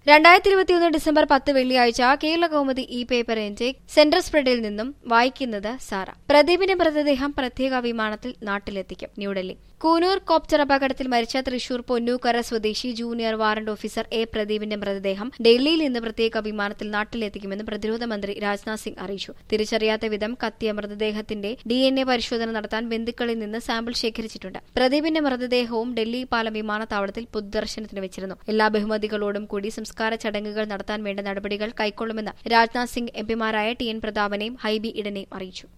രണ്ടായിരത്തി ഇരുപത്തിയൊന്ന് ഡിസംബർ പത്ത് വെള്ളിയാഴ്ച കേരള കൗമുദി ഇ പേപ്പറിന്റെ സെൻട്രൽ സ്പ്രെഡിൽ നിന്നും വായിക്കുന്നത് സാറ പ്രദീപിന്റെ മൃതദേഹം പ്രത്യേക വിമാനത്തിൽ നാട്ടിലെത്തിക്കും ന്യൂഡൽഹി കൂനൂർ കോപ്റ്റർ അപകടത്തിൽ മരിച്ച തൃശൂർ പൊന്നൂക്കര സ്വദേശി ജൂനിയർ വാറന്റ് ഓഫീസർ എ പ്രദീപിന്റെ മൃതദേഹം ഡൽഹിയിൽ നിന്ന് പ്രത്യേക വിമാനത്തിൽ നാട്ടിലെത്തിക്കുമെന്ന് പ്രതിരോധ മന്ത്രി രാജ്നാഥ് സിംഗ് അറിയിച്ചു തിരിച്ചറിയാത്ത വിധം കത്തിയ മൃതദേഹത്തിന്റെ ഡി എൻ എ പരിശോധന നടത്താൻ ബന്ധുക്കളിൽ നിന്ന് സാമ്പിൾ ശേഖരിച്ചിട്ടുണ്ട് പ്രദീപിന്റെ മൃതദേഹവും ഡൽഹി പാലം വിമാനത്താവളത്തിൽ പൊതുദർശനത്തിന് വെച്ചിരുന്നു എല്ലാ ബഹുമതികളോടും കൂടി സംസ്കാര ചടങ്ങുകൾ നടത്താൻ വേണ്ട നടപടികൾ കൈക്കൊള്ളുമെന്ന് രാജ്നാഥ് സിംഗ് എംപിമാരായ ടി എൻ പ്രതാപനെയും ഹൈബി ഇഡനെയും അറിയിച്ചു